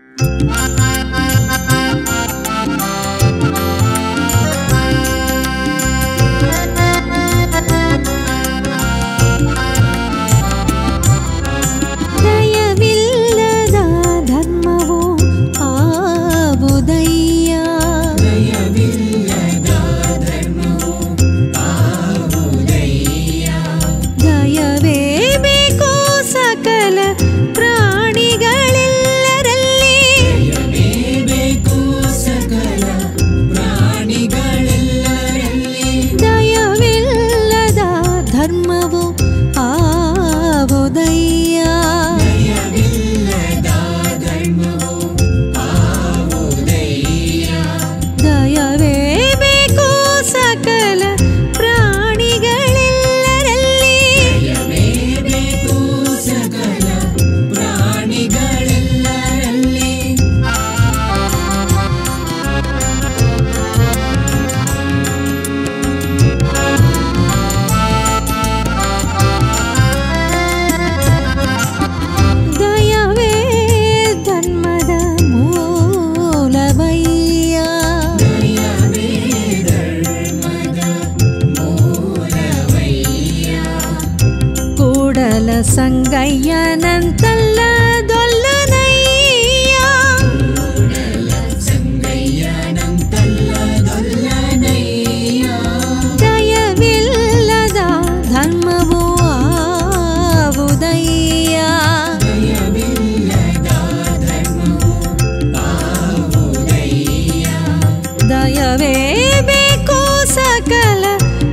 ದಯವಿಲ್ಲದ ಧರ್ಮವು ಆವುದಯ್ಯ ದಯವೇ ಬೇಕು ಸಕಲ ಪ್ರಾಣಿಗಳೆಲ್ಲರಲ್ಲಿ ದಯವಿಲ್ಲದ ಧರ್ಮವು ಆವುದಯ್ಯ ದಯವೇ ಬೇಕು ಸಕಲ ಪ್ರಾಣಿಗಳೆಲ್ಲರಲ್ಲಿ ದಯವೇ ಧರ್ಮದ ಮೂಲವಯ್ಯ ಕೂಡಲ ಸಂಗಯ್ಯನಂತಲ್ಲ ದೊಲ್ಲನಯ್ಯ ದಯವಿಲ್ಲದ ಧರ್ಮವು ಆವುದಯ್ಯ ದಯವೇ ಬೇಕು ಸಕಲ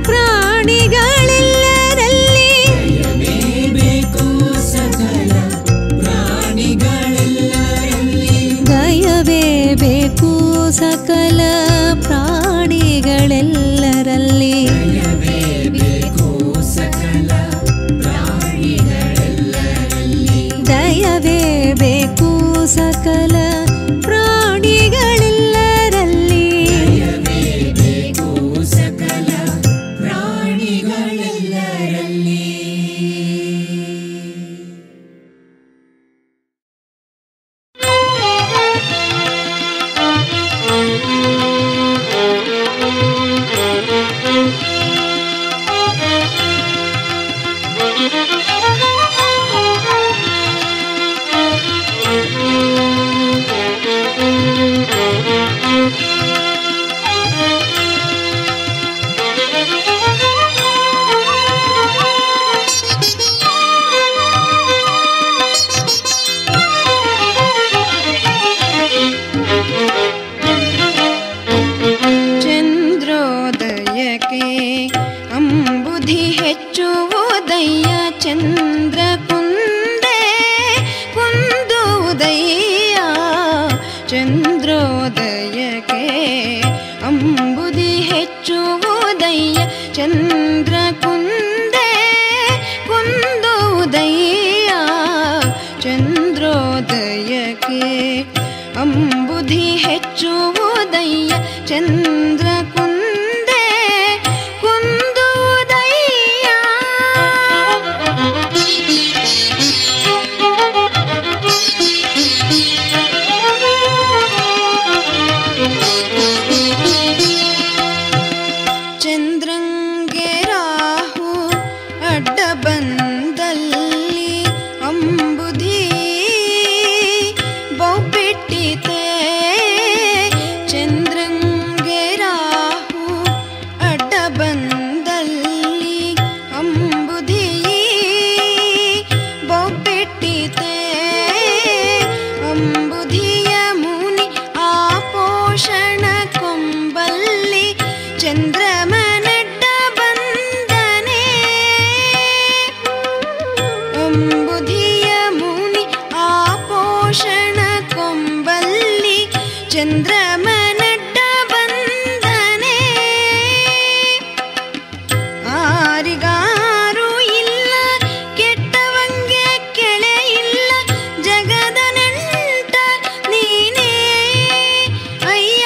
ಪ್ರಾಣಿಗಳೆಲ್ಲರಲ್ಲಿ ದಯವೇ ಬೇಕು ಸಕಲ ಪ್ರಾಣಿಗಳೆಲ್ಲರಲ್ಲಿ ದಯವೇ ಬೇಕು ಸಕಲ ಪ್ರಾಣಿಗಳೆಲ್ಲರಲ್ಲಿ ಚಂದ್ರೋದಯಕ್ಕೆ ಅಂಬುಧಿ ಹೆಚ್ಚುವುದಯ್ಯ ಚಂದ್ರ ಕುಂದೆ ಕುಂದುವುದಯ್ಯ ಚಂದ್ರೋದಯಕ್ಕೆ ಅಂಬುಧಿ ಹೆಚ್ಚುವುದಯ್ಯ ಚಂದ್ರ ಕುಂದೆ ಕುಂದುವುದಯ್ಯ ಚಂದ್ರೋದಯಕ್ಕೆ ಅಂಬುಧಿ ಹೆಚ್ಚುವುದಯ್ಯ ಚಂದ್ರ ಕುಂದೆ ಕುಂದುವುದಯ್ಯ ಚಂದ್ರಂಗೆ ರಾಹು ಅಡ್ಡ ಬಂದಲ್ಲಿ ಅಂಬುಧಿ ಬೊಬ್ಬಿಟ್ಟಿತೆ ಚಂದ್ರಂಗೆ ರಾಹು ಅಡ್ಡ ಬಂದಲ್ಲಿ ಅಂಬುಧಿ ಬೊಬ್ಬಿಟ್ಟಿತೆ ಅಂಬುಧಿಯ ಮುನಿ ಆ ಪೋಷಣ ಕೊಂಬಲ್ಲಿ ಚಂದ್ರಮನಡ್ಡ ಬಂದನೆ ಅಂಬುಧಿಯ ಮುನಿ ಆ ಪೋಷಣ ಕೊಂಬಲ್ಲಿ ಚಂದ್ರಮನಡ್ಡ ಬಂದನೆ ಆರಿಗಾರು ಇಲ್ಲ ಕೆಟ್ಟವಂಗೆ ಕೆಳೆ ಇಲ್ಲ ಜಗದ ನೆಂಟ ನೀನೇ ಅಯ್ಯ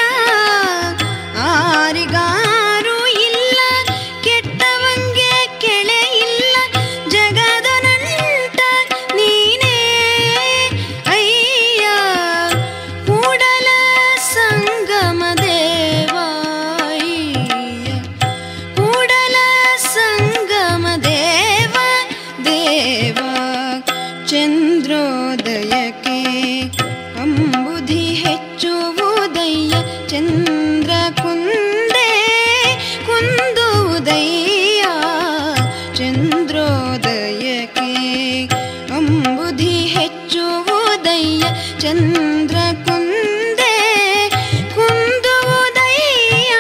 ಆರಿಗಾರು ಇಲ್ಲ ಕೆಟ್ಟವಂಗೆ ಕೆಳೆ ಇಲ್ಲ ಜಗದ ನೆಂಟ ನೀನೇ ಅಯ್ಯ ಅಂಬುಧಿ ಹೆಚ್ಚುವುದಯ್ಯ ಚಂದ್ರ ಕುಂದೇ ಕುಂದುವುದಯ್ಯ ಚಂದ್ರೋದಯಕ್ಕೆ ಅಂಬುಧಿ ಹೆಚ್ಚುವುದಯ್ಯ ಚಂದ್ರ ಕುಂದೇ ಕುಂದುವುದಯ್ಯ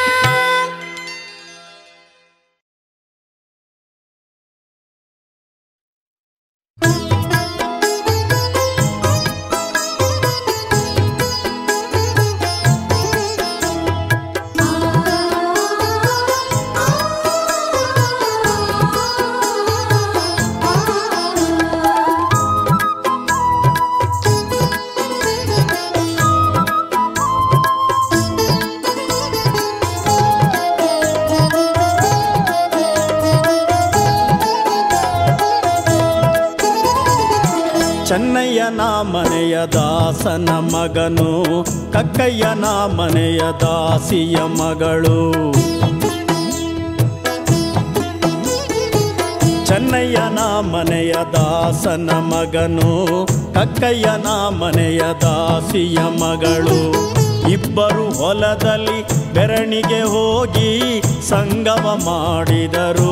ಚೆನ್ನಯ್ಯನ ಮನೆಯ ದಾಸನ ಮಗನು ಕಕ್ಕಯ್ಯನ ಮನೆಯ ದಾಸಿಯ ಮಗಳು ಚೆನ್ನಯ್ಯನ ಮನೆಯ ದಾಸನ ಮಗನು ಕಕ್ಕಯ್ಯನ ಮನೆಯ ದಾಸಿಯ ಮಗಳು ಇಬ್ಬರು ಹೊಲದಲ್ಲಿ ಬೆರಣಿಗೆ ಹೋಗಿ ಸಂಗಮ ಮಾಡಿದರು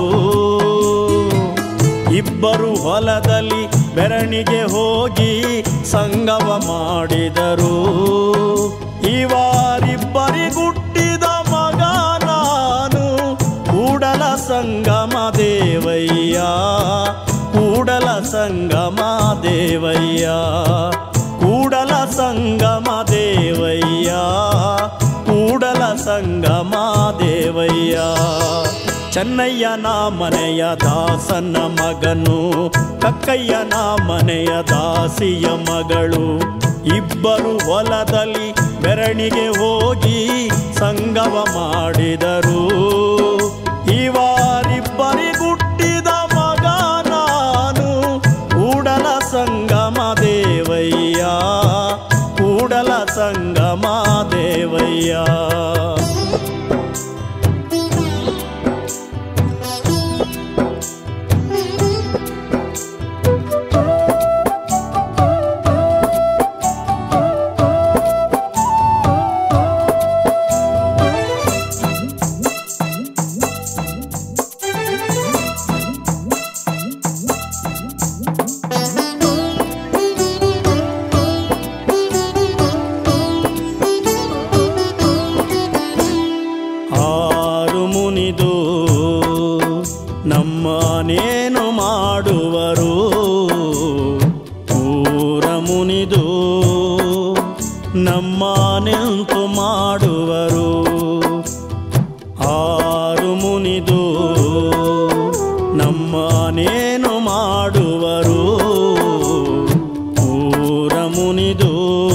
ಇಬ್ಬರು ಹೊಲದಲ್ಲಿ ಬೆರಣಿಗೆ ಹೋಗಿ ಸಂಗಮ ಮಾಡಿದರು ಇವರಿಬ್ಬರಿಗುಟ್ಟಿದ ಮಗ ನಾನು ಕೂಡಲ ಸಂಗಮ ದೇವಯ್ಯ ಕೂಡಲ ಸಂಗಮ ದೇವಯ್ಯ ಕೂಡಲ ಸಂಗಮ ದೇವಯ್ಯ ಕೂಡಲ ಸಂಗಮ ದೇವಯ್ಯ ಚೆನ್ನಯ್ಯನ ಮನೆಯ ದಾಸನ ಮಗನು ಕಕ್ಕಯ್ಯನ ಮನೆಯ ದಾಸಿಯ ಮಗಳು ಇಬ್ಬರು ಹೊಲದಲ್ಲಿ ಬೆರಣಿಗೆ ಹೋಗಿ ಸಂಗಮ ಮಾಡಿದರು ಇವರಿಬ್ಬರಿಗುಟ್ಟಿದ ಮಗ ನಾನು ಕೂಡಲ ಸಂಗಮ ದೇವಯ್ಯ ಕೂಡಲ ಸಂಗಮ ದೇವಯ್ಯ ಆರು ಮುನಿದು ನಮ್ಮನೇನು ಮಾಡುವರು ಊರ ಮುನಿದು ನಮ್ಮನೆಂತು ಮಾಡುವರು ಆರು ಮುನಿದು ನಮ್ಮನೇನು ಮಾಡುವರು ಊರ ಮುನಿದು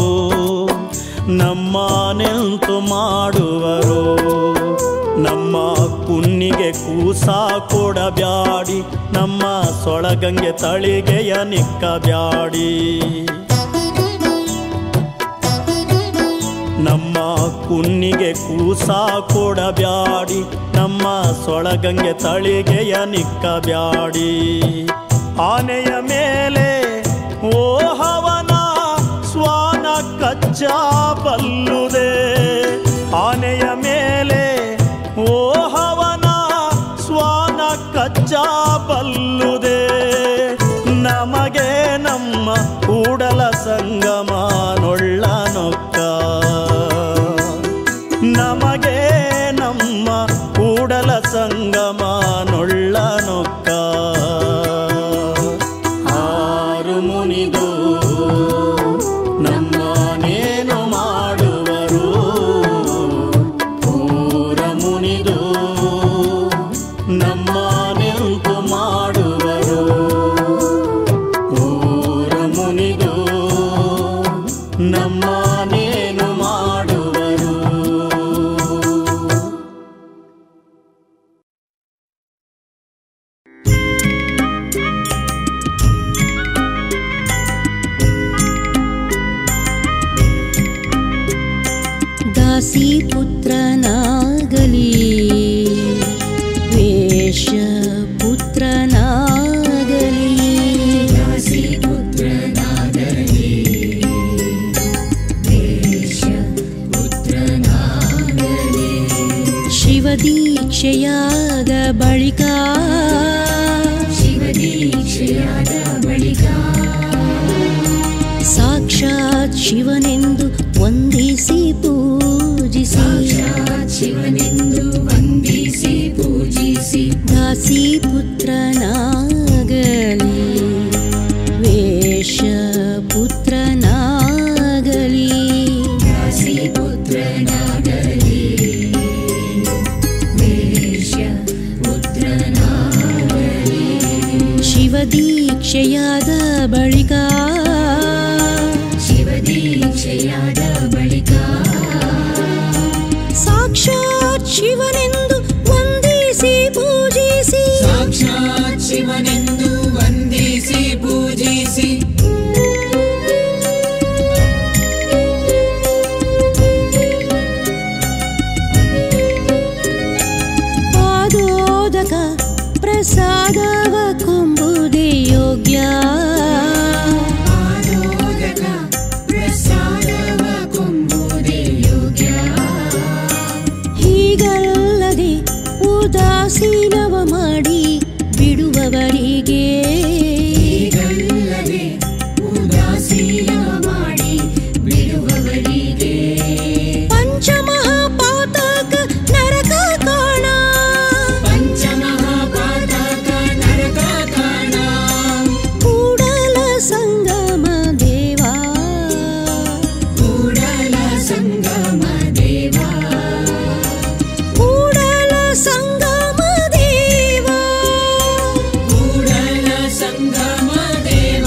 ನಮ್ಮನೆಂತು ಮಾಡುವರು ನಮ್ಮ ಕುನ್ನಿಗೆ ಕೂಸ ಕೊಡಬ್ಯಾಡಿ ನಮ್ಮ ಸೊಳಗಂಗೆ ತಳಿಗೆಯ ನಿಕ್ಕಬ್ಯಾಡಿ ನಮ್ಮ ಕುನ್ನಿಗೆ ಕೂಸ ಕೊಡಬ್ಯಾಡಿ ನಮ್ಮ ಸೊಳಗಂಗೆ ತಳಿಗೆಯ ನಿಕ್ಕಬ್ಯಾಡಿ ಆನೆಯ ಮೇಲೆ ಓಹವನ ಸ್ವಾನ ಕಚ್ಚ ಬಲ್ಲುದೆ ಆನೆಯ ಮೇಲೆ ಓಹವನ ಸ್ವಾನ ಕಚ್ಚ ಬಲ್ಲುದೆ ನಮಗೆ ನಮ್ಮ ಕೂಡಲ ಸಂಗಮ ನೊಳ್ಳ ನೊಕ್ಕ ನಮಗೆ ನಮ್ಮ ಕೂಡಲ ಸಂಗಮ ನೊಳ್ಳ ನೊಕ್ಕ ಆರು ಮುನಿದು ನಮ್ಮನೇನು ಮಾಡುವರು ಊರ ಮುನಿದು ನಮ್ಮ ನೆಂಪು ಮಾಡುವರು ಊರ ಮುನಿದು ನಮ್ಮನೇನು ಮಾಡುವರು दासी पुत्रनागली वेश पुत्रनागली दासी पुत्रनागली ಶಿವದೀಕ್ಷೆಯಾದ ಬಳಿಕ ಶಿವದೀಕ್ಷೆಯಾದ ಬಳಿಕ ಸಾಕ್ಷಾತ್ ಶಿವನೆಂದು ವಂದಿಸಿ ಪೂಜಿಸಿ ಶಿವನೆಂದು ವಂದಿಸಿ ಪೂಜಿಸಿ ದಾಸಿ ಪುತ್ರನಾಗಲಿ ವೇಷ ಪುತ್ರನಾಗಲಿ ದಾಸಿ ಪುತ್ರನಾಗಲಿ ವೇಷ ಪುತ್ರನಾಗಲಿ ಶಿವದೀಕ್ಷೆಯಾದ ಬಳಿಕ ಶಿವದೀಕ್ಷೆಯಾದ ಬಳಿಕ ಸಾಕ್ಷಾತ್ ಶಿವನೆಂದು ವಂದಿಸಿ ಪೂಜಿಸಿ ಸಾಕ್ಷಾತ್ ಶಿವನೆಂದು ವಂದಿಸಿ ಪೂಜಿಸಿ ಪಾದೋದಕ ಪ್ರಸಾದವ ಕೊಂಬುದೇ ಯೋಗ್ಯ ಪಾದೋದಕ ಪ್ರಸಾದವ ಕೊಂಬುದೇ ಯೋಗ್ಯ ಹೀಗಲ್ಲದೆ ಉದಾಸೀನವ ಮಾಡಿ ಬಿಡುವವರಿಗೆ ಈಗಲ್ಲದೆ ಉದಾಸೀನ ಮಾಡಿ ಬಿಡುವವರಿಗೆ ಪಂಚಮಹಾಪಾತಕ ನರಕ ಕಾಣ ಪಂಚಮಹಾಪಾತಕ ನರಕ ಕಾಣ ಕೂಡಲ ಸಂಗಮ ದೇವ ಕೂಡಲ ಸಂಗಮ ದೇವ ಕೂಡಲ ಸಂಗಮ ದೇವ ಕೂಡಲ ಸಂಗಮ ದೇವ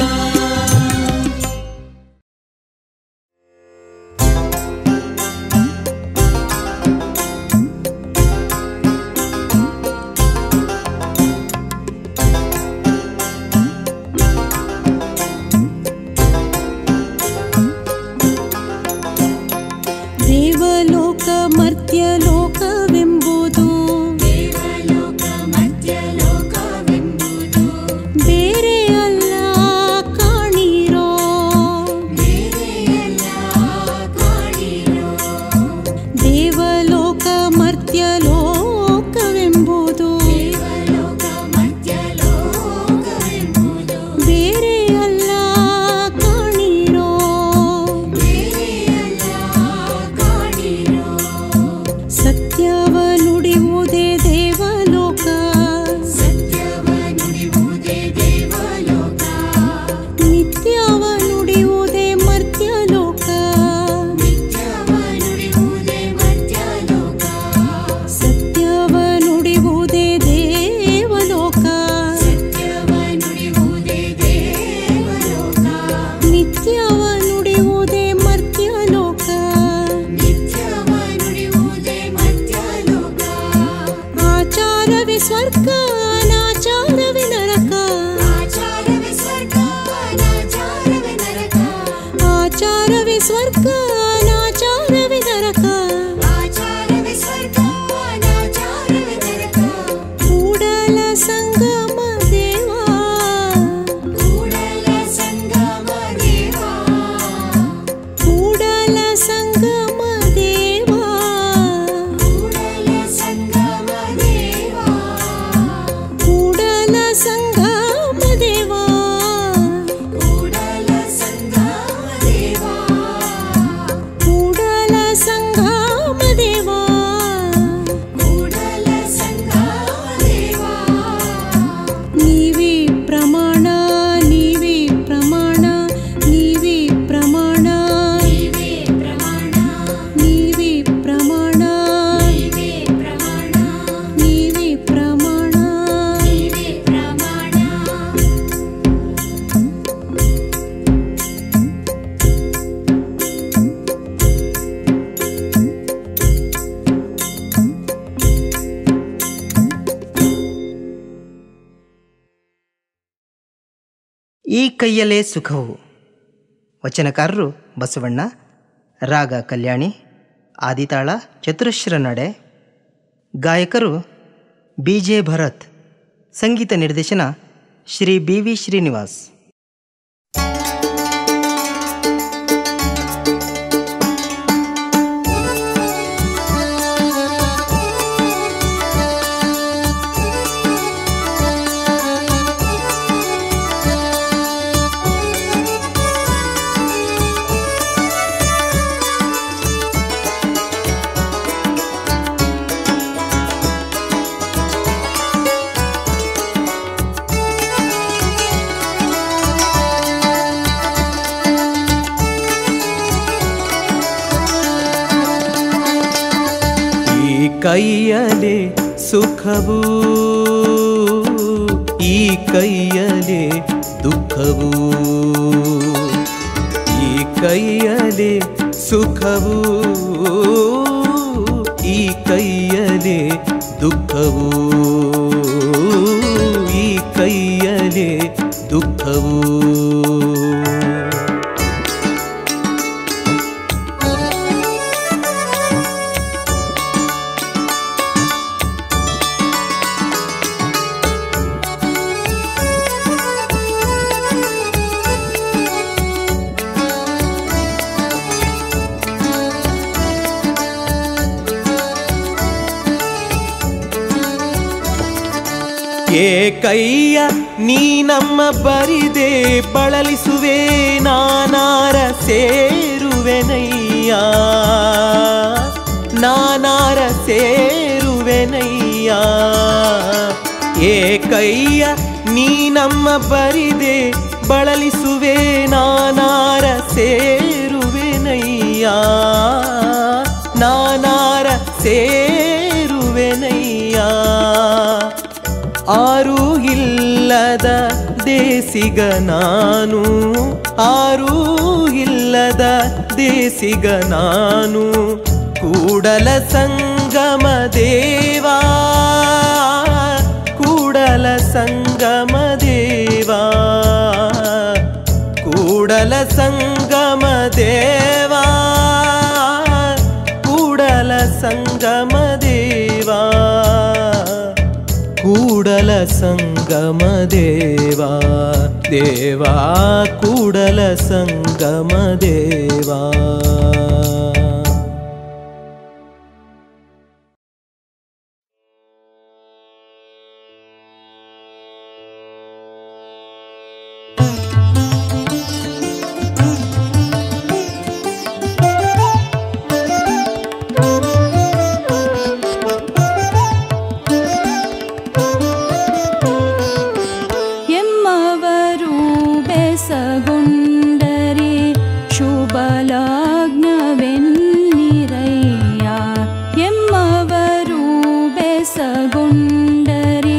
ದೇವಲೋಕ ಮರ್ತ್ಯಲೋಕವೆಂಬುದು ದೇವಲೋಕ ಮಧ್ಯಲೋಕವೆಂಬುದು ಬೇರೆ ಅಲ್ಲ ಕಾಣಿರೋ ಬೇರೆಯಲ್ಲ ಕಾಣಿರೋ ದೇವಲೋಕ ಮರ್ತ್ಯಲೋಕವೆಂಬುದು ದೇವಲೋಕ ಮಧ್ಯಲೋಕವೆಂಬುದು ಬೇರೆ ಅಲ್ಲ ಕಾಣಿರೋ ಬೇರೆಯಲ್ಲ ಕಾಣಿರೋ ಸತ್ಯವ ನುಡಿಯುವುದೇ ದೇವಲೋಕ ಸತ್ಯವ ನುಡಿಯುವುದೇ ದೇವಲೋಕ ನಿತ್ಯವ ನುಡಿಯುವುದೇ ಮರ್ತ್ಯಲೋಕ ನಿತ್ಯವ ನುಡಿಯುವುದೇ ಮಧ್ಯಲೋಕ ಸತ್ಯವ ನುಡಿಯುವುದೇ ದೇವಲೋಕ ಸತ್ಯವ ನುಡಿಯುವುದೇ ದೇವಲೋಕ ನಿತ್ಯವ ನುಡಿಯುವುದೇ ಮರ್ತ್ಯಲೋಕ ನಿತ್ಯವ ನುಡಿಯುವುದೇ ಮಧ್ಯಲೋಕ ಆಚಾರವೇ ಸ್ವರ್ಗ ಅನಾಚಾರವೇ ನರಕ ಆಚಾರವೇ ಸ್ವರ್ಗ ಅನಾಚಾರವೇ ನರಕ ಆಚಾರವೇ ಸ್ವರ್ಗ ಅನಾಚಾರವೇ ನರಕ ಆಚಾರವೇ ಸ್ವರ್ಗ ಅನಾಚಾರವೇ ನರಕ ಕೂಡಲ ಸಂಗಮ ದೇವ ಕೂಡಲ ಸಂಗಮ ದೇವ ಕೂಡಲ ಸಂಗಮ ದೇವ ಕೂಡಲ ಸಂಗಮ ದೇವ ಕೂಡಲ ಸಂಗಮ ದೇವ ಕೂಡಲ ಸಂಗಮ ದೇವ ಕೂಡಲ ಸಂಗಮ ದೇವ ಕೂಡಲ ಸಂಗಮ ದೇವ ನೀವೇ ಪ್ರಮಾಣ ನೀವೇ ಪ್ರಮಾಣ ನೀವೇ ಪ್ರಮಾಣ ನೀವೇ ಪ್ರಮಾಣ ನೀವೇ ಪ್ರಮಾಣ ನೀವೇ ಪ್ರಮಾಣ ನೀವೇ ಪ್ರಮಾಣ ನೀವೇ ಪ್ರಮಾಣ ಈ ಕೈಯಲ್ಲೇ ಸುಖವು ವಚನಕಾರರು ಬಸವಣ್ಣ ರಾಗ ಕಲ್ಯಾಣಿ ಆದಿತಾಳ ಚತುರಶ್ರ ನಡೆ ಗಾಯಕರು ಬಿ ಜೆ ಭರತ್ ಸಂಗೀತ ನಿರ್ದೇಶನ ಶ್ರೀ ಬಿ ವಿ ಶ್ರೀನಿವಾಸ್ ಿ ಕೈಯಲೆ ಸುಖವು ಈ ಕೈಯಲೆ ದುಃಖವು ಈ ಕೈಯಲೆ ಸುಖವು ಈ ಕೈಯಲೆ ದುಃಖವು ಈ ಕೈಯಲೆ ದುಃಖವು ಏಕಯ್ಯ ನೀ ನಮ್ಮ ಬರಿದೆ ಬಳಲಿಸುವೆ ನಾನಾರ ಸೇರುವೆನಯ್ಯ ನಾನಾರ ಸೇರುವೆನಯ್ಯ ಏಕಯ್ಯ ನೀ ನಮ್ಮ ಬರಿದೆ ಬಳಲಿಸುವೆ ನಾನಾರ ಸೇರುವೆನಯ್ಯ ನಾನಾರ ಸೇರುವೆನಯ್ಯ ಆರೂ ಇಲ್ಲದ ದೇಸಿಗ ನಾನು ಆರೂ ಇಲ್ಲದ ದೇಸಿಗ ನಾನು ಕೂಡಲ ಸಂಗಮ ದೇವಾ ಕೂಡಲ ಸಂಗಮ ದೇವಾ ಕೂಡಲ ಸಂಗಮ ದೇವಾ ಕೂಡಲ ಸಂಗಮ ದೇವಾ ಕೂಡಲ ಸಂಗಮ ದೇವಾ ದೇವಾ ಕೂಡಲ ಸಂಗಮ ದೇವಾ ಎಮ್ಮವರು ಬೆಸಗೊಂಡರೆ ಶುಭಲಗ್ನವೆನ್ನಿರಯ್ಯ ಎಮ್ಮವರು ಬೆಸಗೊಂಡರೆ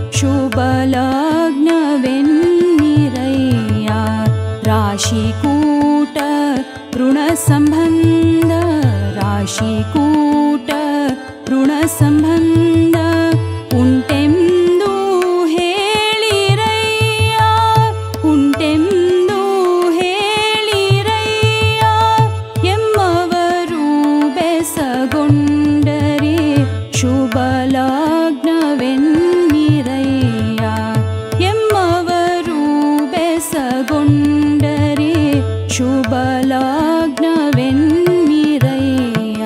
ಶುಭಲಗ್ನವೆನ್ನಿರಯ್ಯ ರಾಶಿಕೂಟ ಋಣ ಸಂಬಂಧ ರಾಶಿಕೂಟ ಋಣ ಸಂಬಂಧ ಉಂಟೆಂದು ಹೇಳಿರಯ್ಯ ಉಂಟೆಂದು ಹೇಳಿರಯ್ಯ ಎಮ್ಮವರು ಬೆಸಗೊಂಡರೆ ಶುಭಲಗ್ನವೆನ್ನಿರಯ್ಯ ಎಮ್ಮವರು ಬೆಸಗೊಂಡರೆ ಶುಭಲಗ್ನವೆನ್ನಿರಯ್ಯ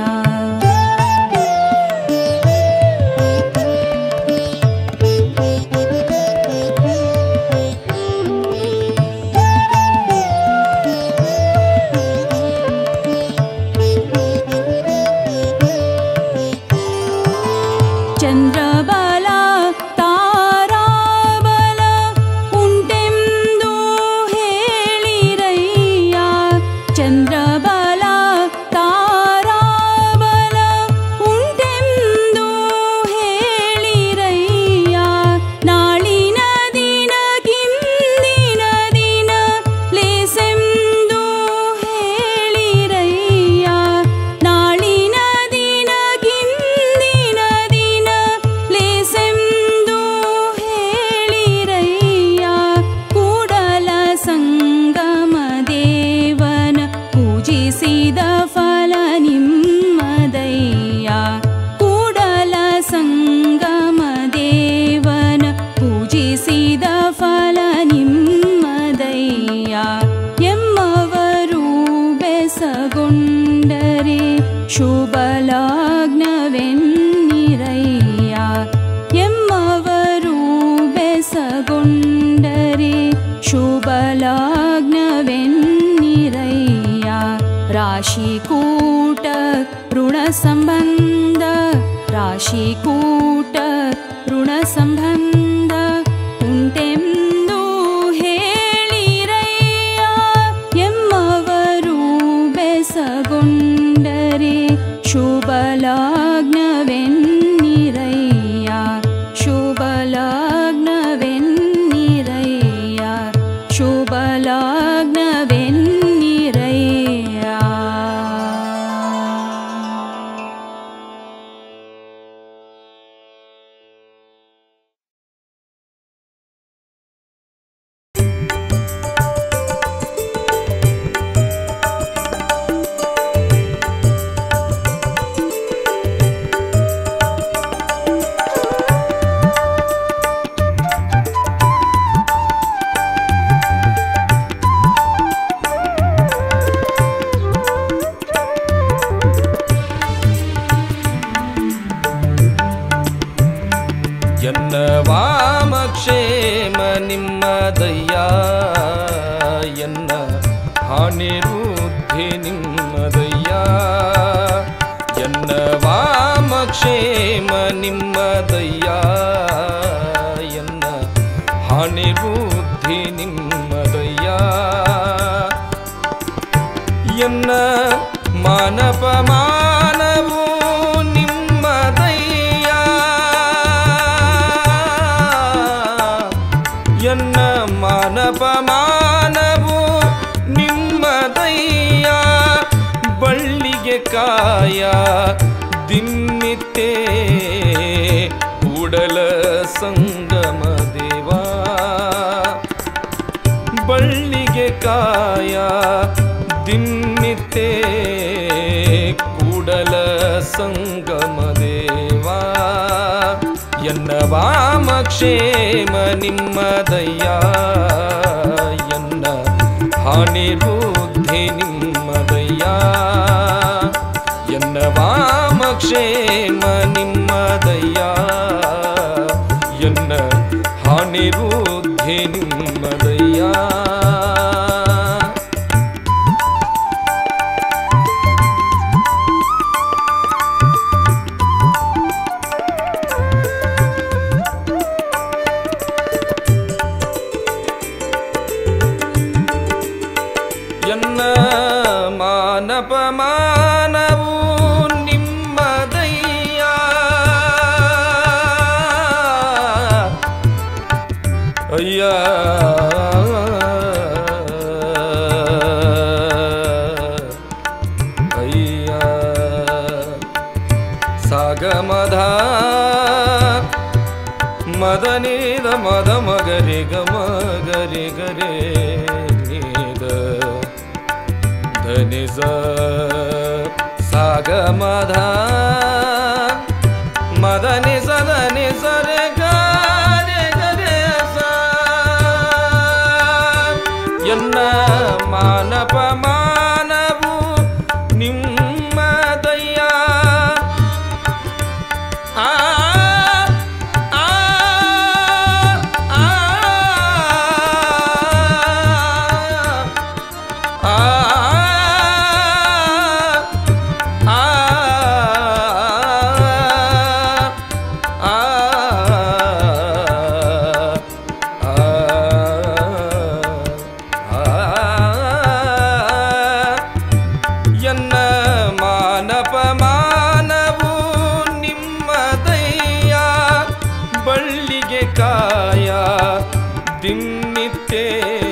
ಚಂದ್ರಬಲ ತಾರಾಬಲ ಉಂಟೆಂದು ಹೇಳಿರಯ್ಯ ಚಂದ್ರಬಲ ತಾರಾಬಲ ಉಂಟೆಂದು ಹೇಳಿರಯ್ಯ ನಾಳಿನ ದಿನ ಕಿಂದಿನ ದಿನ ಲೇಸೆಂದು ಹೇಳಿರಯ್ಯ ನಾಳಿನ ದಿನ ಕಿಂದಿನ ದಿನ ಲೇಸೆಂದು ಹೇಳಿರಯ್ಯ ಕೂಡಲ ಸಂಗಮ ದೇವನ ಪೂಜಿಸಿದ ಫಲ ನಿಮ್ಮದಯ್ಯ ಕೂಡಲ ಸಂಗಮ ದೇವನ ಪೂಜಿಸಿದ ಫಲ ನಿಮ್ಮದಯ್ಯ ಎಮ್ಮವರು ಬೆಸಗೊಂಡರೆ ಶುಭಲಗ್ನವೆನ್ನಿರಯ್ಯ ಎಮ್ಮವರು ಬೆಸಗೊಂಡರೆ ಶುಭಲಗ್ನವೆನ್ನಿರಯ್ಯ ರಾಶಿಕೂಟ ಋಣ ಸಂಬಂಧ ರಾಶಿಕೂಟ ಋಣ ಸಂಬಂಧ ಉಂಟೆಂದು ಹೇಳಿರಯ್ಯ ಎಮ್ಮವರು ಬೆಸಗೊಂಡರೆ ಶುಭಲಗ್ನವೆನ್ ಮಾನಪಮಾನವು ನಿಮ್ಮದಯ್ಯ ಎನ್ನ ಮಾನಪಮಾನವು ನಿಮ್ಮದಯ್ಯ ಬಳ್ಳಿಗೆ ಕಾಯ ದಿನ್ನಿತ್ತೇ ಕೂಡಲ ಸಂಗಮ ದೇವಾ ಬಳ್ಳಿಗೆ ಕಾಯ ದಿನ್ನಿತ್ತೇ ಕೂಡಲ ಸಂಗಮ ದೇವಾ ಎನ್ನ ವಾಮ ಕ್ಷೇಮ ನಿಮ್ಮದಯ್ಯ ಎನ್ನ ಹಾನಿ ಬುದ್ಧಿ ನಿಮ್ಮದಯ್ಯ ಎನ್ನ ವಾಮ ಕ್ಷೇಮ ನಿಮ್ಮದಯ್ಯ ಎನ್ನ ಹಾನಿ ಬುದ್ಧಿ ನಿಮ್ಮದಯ್ಯ ಎನ್ನ ಮಾನಪಮಾನವು ನಿಮ್ಮದಯ್ಯ ಅಯ್ಯ ಅಯ್ಯ ಸಾಗಮಧ ಮದನಿದ ಮದ ಮಗರಿ ಗಮ ಗರಿ ಗರೆ ನೀದ ಧನಿಸ ಸಾಗಮಧ ಮದನಿ ಸದನಿ ಸರೆ ಗರೆ ಗರೆ ಸ ಎನ್ನ ಮಾನಪ ಮಾನವು ನಿಮ್ಮದಯ್ಯ ಆ ಆ ಆ ಆ ಎನ್ನ ಮಾನಪ ಮಾನವು ನಿಮ್ಮದಯ್ಯ ಬಳ್ಳಿಗೆ ಕಾಯ ದಿನ್ನಿತ್ತೇ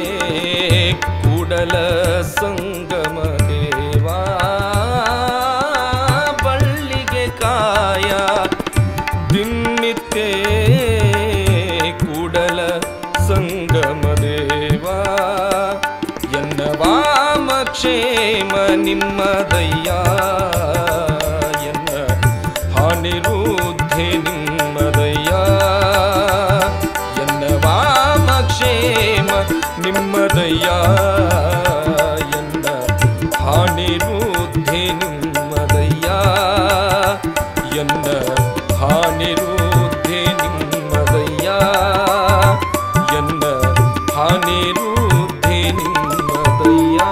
ಕೂಡಲ ಸಂಗಮ ದೇವಾ ಬಳ್ಳಿಗೆ ಕಾಯ ದಿನ್ನಿತ್ತೇ ಕೂಡಲ ಸಂಗಮ ದೇವಾ ಎನ್ನ ವಾಮ ಕ್ಷೇಮ ನಿಮ್ಮದಯ್ಯ ಎನ್ನ ಹಾನಿರುದ್ಧಿ ನಿಮ್ಮದಯ್ಯ ಎನ್ನ ವಾಮ ಕ್ಷೇಮ ನಿಮ್ಮದಯ್ಯ ಎನ್ನ ಹಾನಿರುದ್ಧಿ ನಿಮ್ಮದಯ್ಯ ಎನ್ನ ಹಾನಿರುದ್ಧಿ ನಿಮ್ಮದಯ್ಯ ಎನ್ನ ಹಾನಿರುದ್ಧಿ ನಿಮ್ಮದಯ್ಯ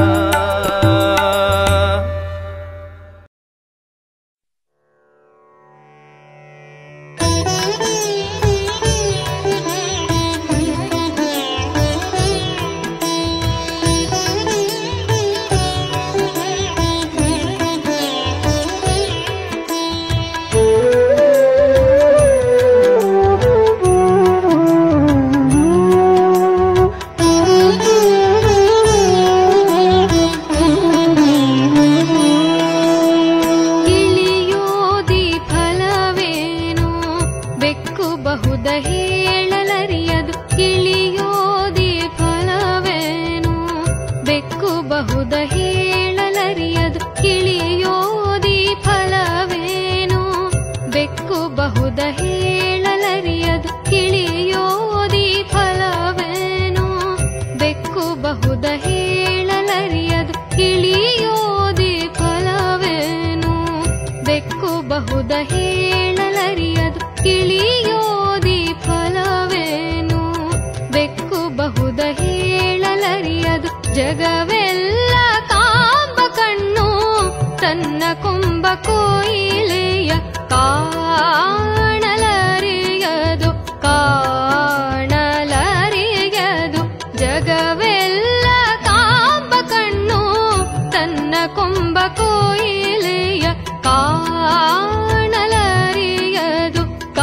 ಗಿಳಿಯೋದಿ ಫಲವೇನು ಬೆಕ್ಕು ಬಹುದ ಹೇಳಲರಿಯದು ಗಿಳಿಯೋದಿ ಫಲವೇನು ಬೆಕ್ಕು ಬಹುದ ಹೇಳಲರಿಯದು ಗಿಳಿಯೋದಿ ಫಲವೇನು ಬೆಕ್ಕು ಬಹುದ ಹೇಳಲರಿಯದು ಗಿಳಿಯೋದಿ ಫಲವೇನು ಬೆಕ್ಕು ಬಹುದ ಹೇಳಲರಿಯದು ಗಿಳಿಯೋದಿ ಫಲವೇನು ಬೆಕ್ಕು ಬಹುದ ಹೇಳಲರಿಯದು ಗಿಳಿಯೋದಿ ಫಲವೇನು ಬೆಕ್ಕು ಬಹುದ ಹೇಳಲರಿಯದು ಜಗವೆಲ್ಲ ಕಾಂಬ ಕಣ್ಣು ತನ್ನ ಕೊಂಬ ಕೋಯಿಲೆಯ ಕಾಣಲರಿಯದು ಕಾಣಲರಿಯದು ಜಗವೆಲ್ಲ ಕಾಂಬ ಕಣ್ಣು ತನ್ನ ಕೊಂಬ ಕೊಂಬ ಕೋಯಿಲೆಯ ಕಾಣಲರಿಯದು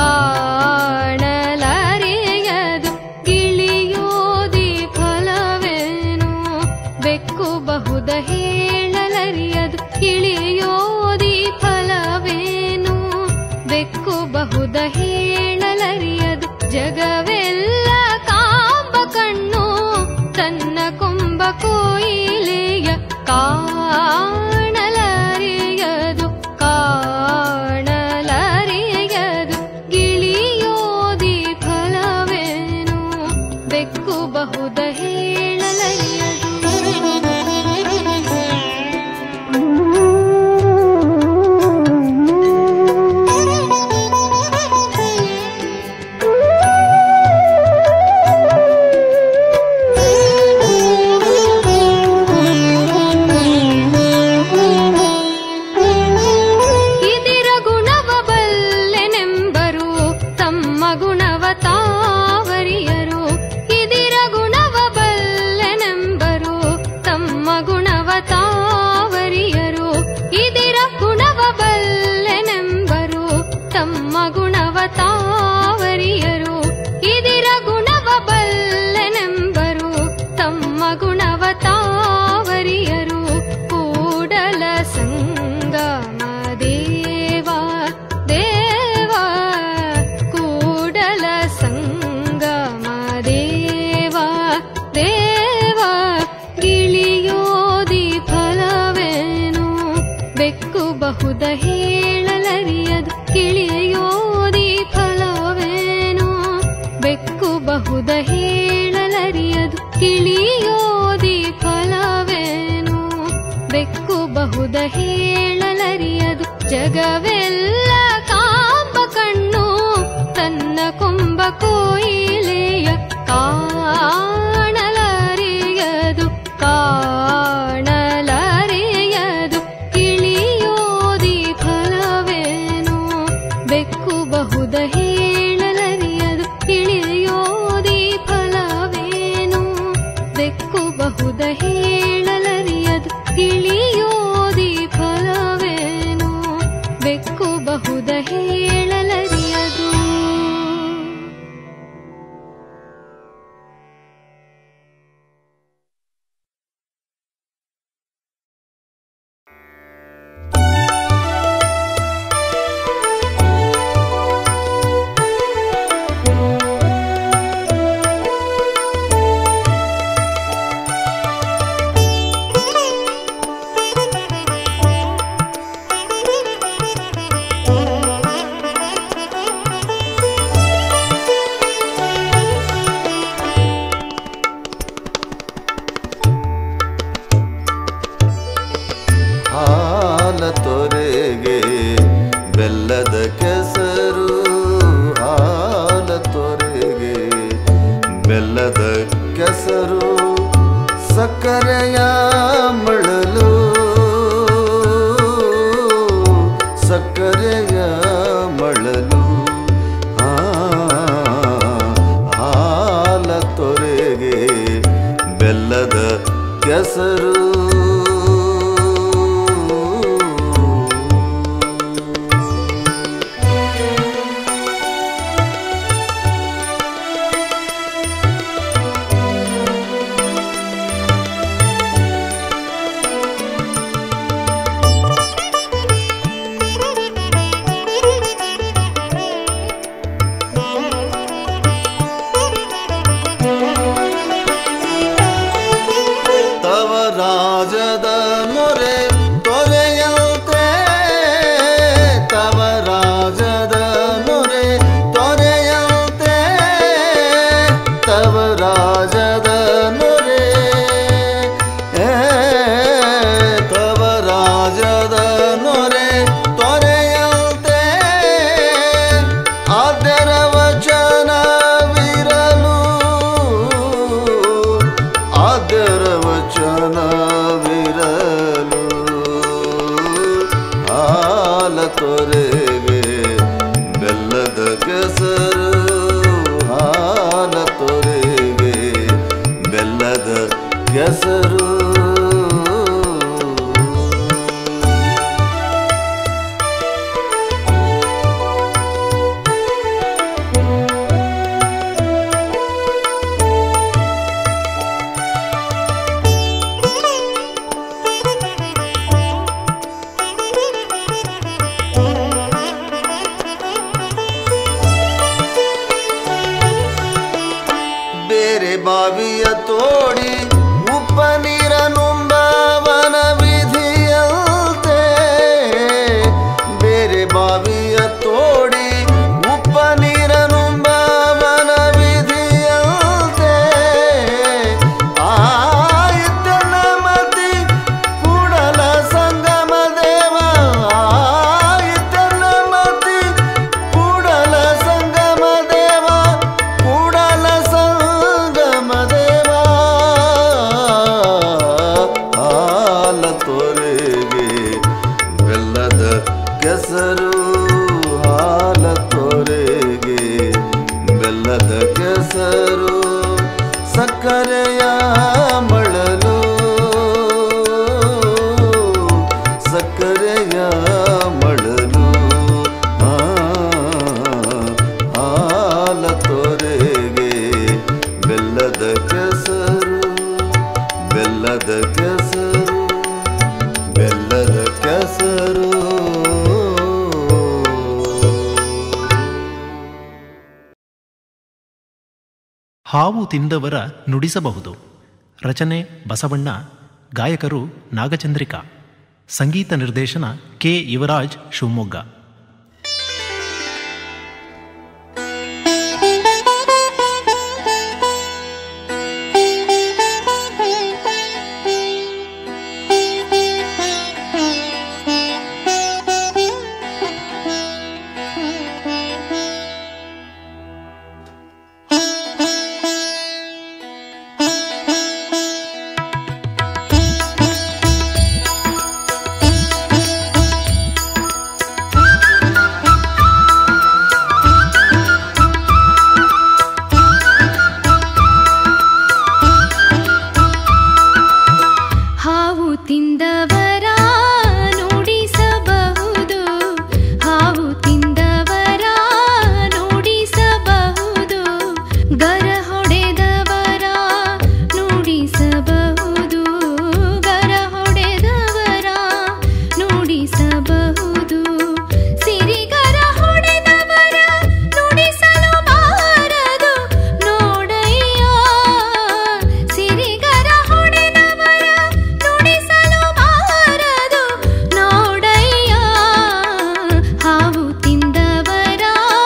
ಕಾಣಲರಿಯದು ಗಿಳಿಯೋದಿ ಫಲವೇನು ಬೆಕ್ಕು ಬಹುದ ಹೇಳಲರಿಯದು ಗಿಳಿಯೋದಿ ಫಲವೇನು ಬೆಕ್ಕು ಬಹುದ ಹೇಳಲರಿಯದು ಜಗವೆಲ್ಲ ಕಾಂಬ ಕಣ್ಣು ತನ್ನ ಕೊಂಬ ಕೋಯಿಲೆಯ ಕಾಣಲರಿಯದು ಕಾಣಲರಿಯದು ಗಿಳಿಯೋದಿ ಫಲವೇನು ಬೆಕ್ಕು ಬಹುದ ಹೇಳಲರಿಯದು ಇದಿರ ಗುಣವ ಬಲ್ಲೆನೆಂಬರು ತಮ್ಮ ಗುಣವ ತಾವರಿಯರು ಇದಿರ ಗುಣವ ಬಲ್ಲೆನೆಂಬರು ತಮ್ಮ ಗುಣವ ತಾವರಿಯರು ಇದಿರ ಗುಣವ ಬಲ್ಲೆನೆಂಬರು ತಮ್ಮ ಗುಣವ ತಾವರಿಯರು ಇದಿರ ಗುಣವ ಬಲ್ಲೆನೆಂಬರು ತಮ್ಮ ಗುಣವ ತಾವರಿಯರು ಕೂಡಲ ಸಂಗಮ ದೇವ ದೇವ ಕೂಡಲ ಸಂಗಮ ದೇವ ದೇವ ಗಿಳಿಯೋದಿ ಫಲವೇನು ಬೆಕ್ಕು ಬಹುದ ಹೇಳಲರಿಯದು ಗಿಳಿಯೋದಿ ಫಲವೇನು ಬೆಕ್ಕು ಬಹುದ ಹೇಳಲರಿಯದು ಗಿಳಿಯೋದಿ ಫಲವೇನು ಬೆಕ್ಕು ಬಹುದ ಹೇಳಲರಿಯದು ಜಗವೆಲ್ಲ ಕಾಂಬ ಕಣ್ಣು ತನ್ನ ಕೊಂಬ ಕೋಯಿಲೆಯ ಕಾಣಲರಿಯದು ಕಾಣಲರಿಯದು ಕಿಳಿಯೋದಿ ಫಲವೇನು ಬೆಕ್ಕು ಬಹುದ ಹೇಳಲರಿಯದು ಕಿಳಿಯೋದಿ ಫಲವೇನು ಬೆಕ್ಕು ಬಹುದ ಹೇಳಲರಿಯದು ಕಿಳಿಯೋದಿ ಫಲವೇನು ಬೆಕ್ಕು ಬಹುದ ಹೇಳಲರಿಯದು ಹಾಲ ತೊರೆಗೆ ಬೆಲ್ಲದ ಕೆಸರು ಹಾಲ ತೊರೆಗೆ ಬೆಲ್ಲದ ಕೆಸರು ಸಕ್ಕರೆಯ ಮಳಲು ಸಕ್ಕರೆಯ ಮಳಲು ಆ, ಹಾಲ ತೊರೆಗೆ ಬೆಲ್ಲದ ಕೆಸರು ತವ ರಾಜದ ಮೊರೆ ತೊರೆಯಂತೆ ತವ ರಾಜದ ಮೊರೆ ತೊರೆಯಂತೆ ತವ ರಾಜದ ಮೊರೆ ಏ, ತವ ರಾಜದ ನೊರೆ ತೊರೆಯಂತೆ ಆದರ ವಚನವಿರಲು ಆದರ ವಚನವಿರಲು ಹಾಲ ತೊರೆಗೆ ಬೆಲ್ಲದ ಕೆಸರು ಹಾಲ ತೊರೆಗೆ ಬೆಲ್ಲದ ಕೆಸರು ಹಾವು ತಿಂದವರ ನುಡಿಸಬಹುದು ರಚನೆ ಬಸವಣ್ಣ ಗಾಯಕರು ನಾಗಚಂದ್ರಿಕಾ ಸಂಗೀತ ನಿರ್ದೇಶನ ಕೆ ಯುವರಾಜ್ ಶಿವಮೊಗ್ಗ ಹಾವು ತಿಂದವರ ನುಡಿಸಬಹುದು ಹಾವು ತಿಂದವರ ನುಡಿಸಬಹುದು ಗರ ಹೊಡೆದವರ ನುಡಿಸಬಹುದು ಗರ ಹೊಡೆದವರ ನುಡಿಸಬಹುದು ಸಿರಿಗರ ಹೊಡೆದವರ ನುಡಿಸಲು ಬಾರದು ನೋಡಯ್ಯ ಸಿರಿಗರ ಹೊಡೆದವರ ನುಡಿಸಲು ಬಾರದು ನೋಡಯ್ಯ ಹಾವು ತಿಂದವರ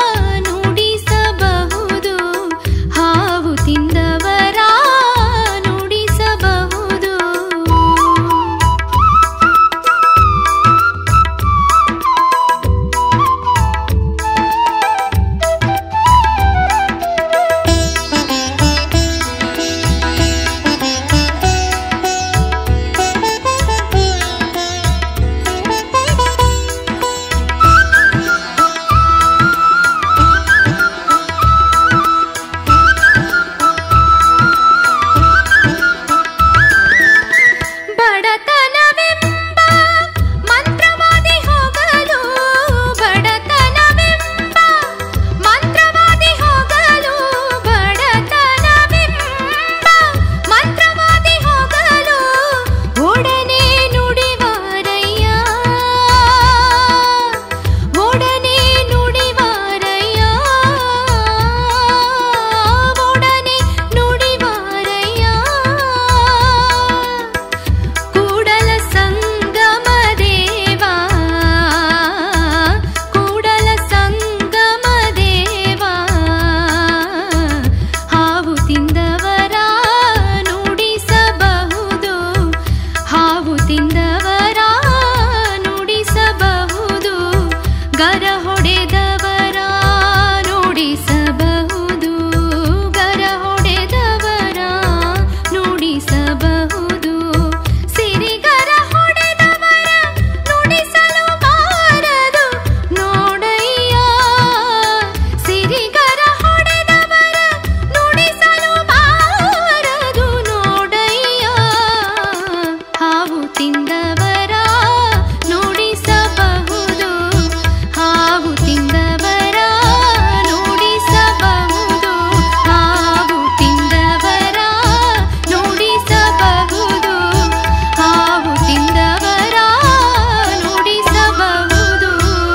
ನುಡಿಸಬಹುದು ಹಾವು ತಿಂದವರ ನುಡಿಸಬಹುದು ಬಡತನವೆಂಬ ಮಂತ್ರವಾದಿ ಹೋಗಲು ಬಡತನವೆಂಬ ಮಂತ್ರವಾದಿ ಹೋಗಲು ಬಡತನವೆಂಬ ಮಂತ್ರವಾದಿ ಹೋಗಲು ಒಡನೆ ನುಡಿವಾರಯ್ಯ ಒಡನೆ ನುಡಿವಾರಯ್ಯ ಒಡನೆ ನುಡಿವಾರಯ್ಯ ಕೂಡಲ ಸಂಗಮ ದೇವಾ ಕೂಡಲ ಸಂಗಮ ದೇವಾ ಹಾವು ತಿಂದವರ ನುಡಿಸಬಹುದು ಹಾವು ತಿಂದವರ ನುಡಿಸಬಹುದು ಗರ ಹೊಡೆದವರ ನುಡಿಸಬಹುದು ಗರ ಹೊಡೆದವರ ನುಡಿಸಬಹುದು ಸಿರಿಗರ ಹೊಡೆದವರ ನುಡಿಸಲು ಬಾರದು ನೋಡಯ್ಯ ಸಿರಿಗರ ಹೊಡೆದವರ ನುಡಿಸಲು ಬಾರದು ನೋಡಯ್ಯ ಹಾವು ತಿಂದವರ ನುಡಿಸಬಹುದು ಹಾವು ತಿಂದವರ ನುಡಿಸಬಹುದು ಹಾವು ತಿಂದವರ ನುಡಿಸಬಹುದು ಹಾವು ತಿಂದವರ ನುಡಿಸಬಹುದು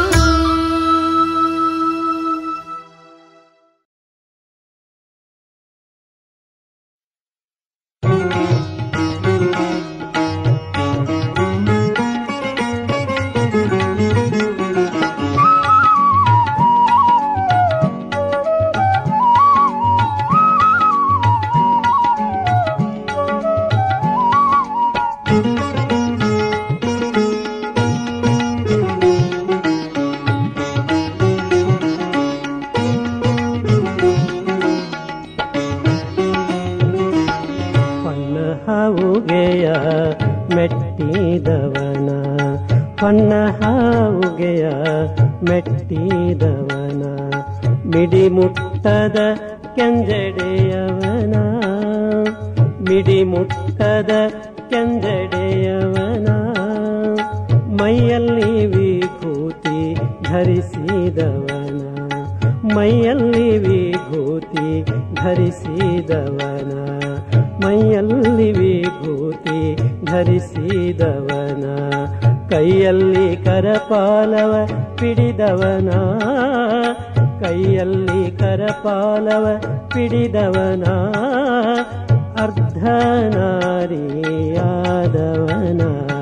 ಹೊನ್ನ ಹಾವುಗೆಯ ಮೆಟ್ಟಿದವನ ಹೊನ್ನ ಹಾವುಗೆಯ ಮೆಟ್ಟಿದವನ ಮಿಡಿ ಮುಟ್ಟದ ಕೆಂಜಡೆಯವನ ಮಿಡಿ ಮುಟ್ಟದ ಕೆಂಜಡೆಯವನ ಮೈಯಲ್ಲಿ ವಿಭೂತಿ ಧರಿಸಿದವನ ಮೈಯಲ್ಲಿ ವಿಭೂತಿ ಧರಿಸಿದವನ ಮೈಯಲ್ಲಿ ವಿಭೂತಿ ಧರಿಸಿದವನ ಕೈಯಲ್ಲಿ ಕರಪಾಲವ ಪಿಡಿದವನ ಕೈಯಲ್ಲಿ ಕರಪಾಲವ ಪಿಡಿದವನ ಅರ್ಧನಾರಿಯಾದವನ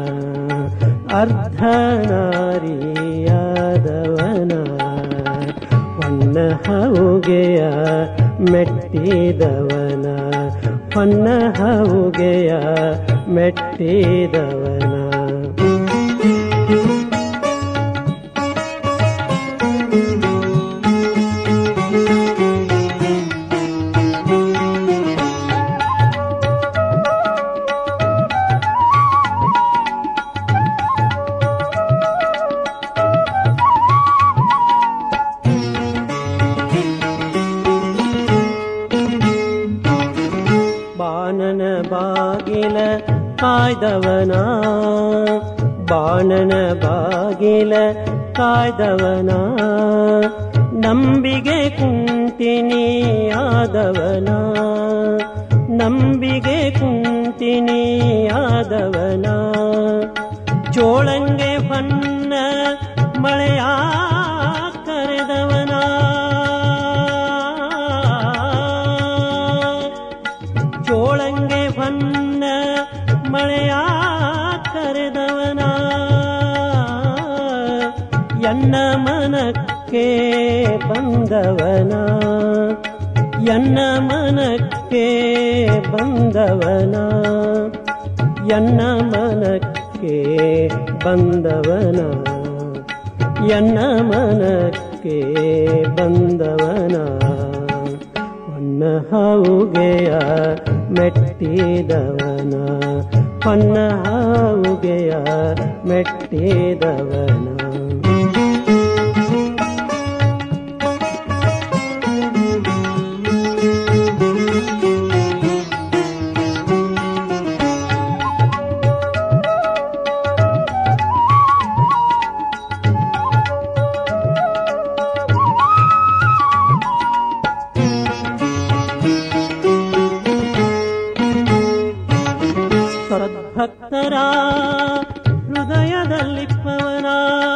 ಅರ್ಧನಾರಿಯಾದವನ ಹೊನ್ನ ಹೌಗೆಯ ಮೆಟ್ಟಿದವನ ಹೊನ್ನ ಹೌಗೆಯ ಮೆಟ್ಟಿದವನ ಬಾಣನ ಬಾಗಿಲ ಕಾಯ್ದವನ ಬಾಣನ ಬಾಗಿಲ ಕಾಯ್ದವನ ನಂಬಿಗೆ ಕುಂತಿನಿ ಆದವನ ನಂಬಿಗೆ ಕುಂತಿನಿ ಆದವನ ಜೋಳಂಗೆ ಬನ್ನ ಮಳೆಯ ಕರೆದವನ ಜೋಳಂಗೆ ಬನ್ನ ಮಳೆಯ ಕರೆದವನ ಎನ್ನ ಮನಕ್ಕೆ ಬಂದವನ ಎನ್ನ ಮನಕ್ಕೆ ಬಂದವನ ಎನ್ನ ಮನಕ್ಕೆ ಬಂದವನ ಎನ್ನ ಮನಕ್ಕೆ ಬಂದವನ ಹೊನ್ನ ಹಾವುಗೆಯ ಮೆಟ್ಟಿದವನ ಹೊನ್ನ ಹಾವುಗೆಯ ಮೆಟ್ಟಿದವನ ಸದ್ಭಕ್ತರ ಹೃದಯದಲ್ಲಿಪ್ಪವನ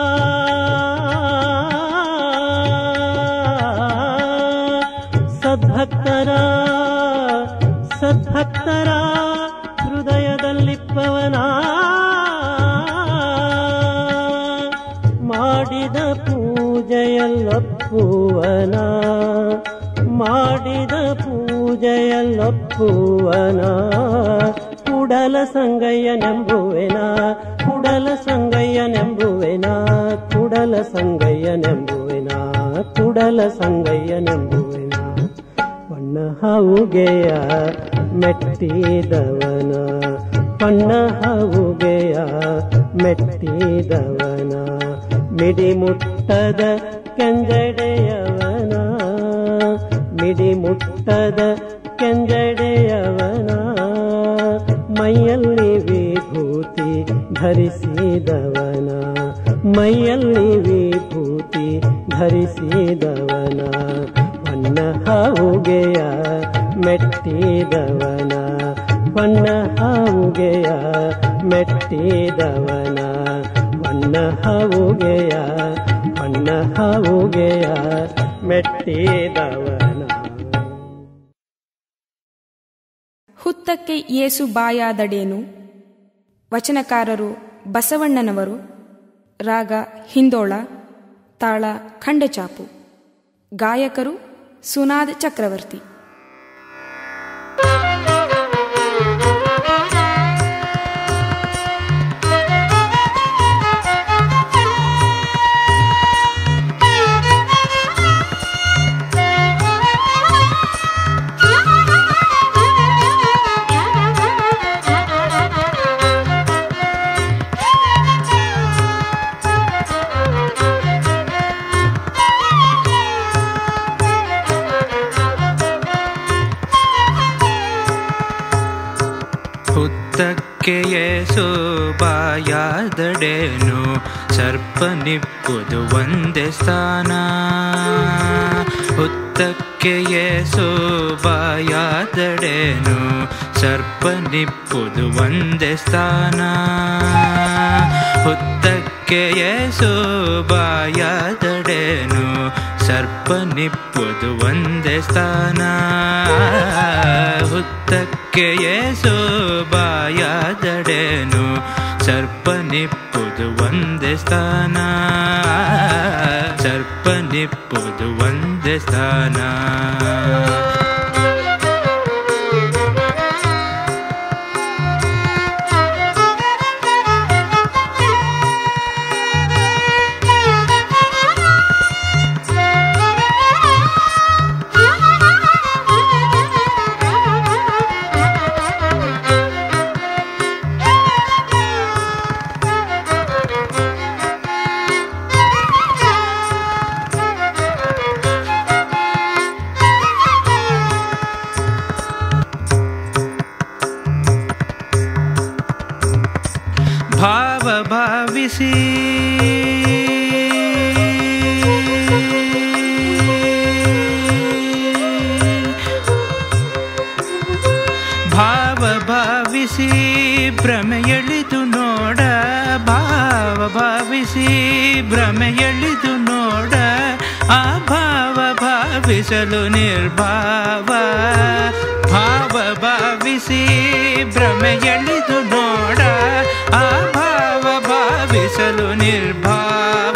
ಸದ್ಭಕ್ತರ ಸದ್ಭಕ್ತರ ಹೃದಯದಲ್ಲಿಪ್ಪವನ ಮಾಡಿದ ಪೂಜೆಯಲ್ಲೊಪ್ಪುವನ ಮಾಡಿದ ಪೂಜೆಯಲ್ಲೊಪ್ಪುವನ ಕುಡಲ ಸಂಗಯ್ಯನೆಂಬುವೆನ ಕುಡಲ ಸಂಗಯ್ಯನೆಂಬುವೆನ ಕುಡಲ ಸಂಗಯ್ಯನೆಂಬುವೆನ ಕುಡಲ ಸಂಗಯ್ಯನೆಂಬುವೆನ ಬಣ್ಣ ಹಾವುಗೆಯ ಮೆಟ್ಟಿದವನ ಬಣ್ಣ ಹಾವುಗೆಯ ಮೆಟ್ಟಿದವನ ಮಿಡಿ ಮುಟ್ಟದ ಕೆಂಜಡೆಯವನ ಮಿಡಿ ಮುಟ್ಟದ ಕೆಂಜಡೆಯವನ ಮೈಯಲ್ಲಿ ವಿಭೂತಿ ಧರಿಸಿದವನ ಮೈಯಲ್ಲಿ ವಿಭೂತಿ ಧರಿಸಿದವನ ಹೊನ್ನ ಹಾವುಗೆಯ ಮೆಟ್ಟಿದವನ ಹೊನ್ನ ಹಾವುಗೆಯ ಮೆಟ್ಟಿದವನ ಹೊನ್ನ ಹಾವುಗೆಯ ಹೊನ್ನ ಹಾವುಗೆಯ ಮೆಟ್ಟಿದವನ ಹುತ್ತಕ್ಕೆ ಏಸು ಬಾಯಾದಡೇನು ವಚನಕಾರರು ಬಸವಣ್ಣನವರು ರಾಗ ಹಿಂದೋಳ ತಾಳ ಖಂಡಚಾಪು ಗಾಯಕರು ಸುನಾದ್ ಚಕ್ರವರ್ತಿ ಹುತ್ತಕ್ಕೆ ಏಸು ಬಾಯಾದಡೇನು ಸರ್ಪನಿಪ್ಪುದು ಒಂದೇ ಸ್ಥಾನ ಹುತ್ತಕ್ಕೆ ಏಸು ಬಾಯಾದಡೇನು ಸರ್ಪನಿಪ್ಪುದು ಒಂದೇ ಸ್ಥಾನ ಹುತ್ತಕ್ಕೆ ಏಸು ಬಾಯಾದಡೇನು ಸರ್ಪನಿಪ್ಪುದು ಒಂದೇ ಸ್ಥಾನ ಹುತ್ತಕ್ಕೆ ಏಸು ಬಾಯಾದಡೇನು ಸರ್ಪನಿಪ್ಪುದು ಒಂದೇ ಸ್ಥಾನ ಸರ್ಪನಿಪ್ಪುದು ಒಂದೇ ಸ್ಥಾನ ಭಾವ ಭಾವಿಸಿ ಭಾವ ಭಾವಿಸಿ ಭ್ರಮೆ ಎಳಿದು ನೋಡ ಭಾವ ಭಾವಿಸಿ ಭ್ರಮೆ ಎಳಿದು ನೋಡ ಆ ಭಾವ ಭಾವಿಸಲು ನಿರ್ಭಾವ ಭಾವ ಭಾವಿಸಿ ಭ್ರಮೆ ಎಳಿದು ನೋಡ ಆ ಭಾವ ಭಾವಿಸಲು ನಿರ್ಭಾವ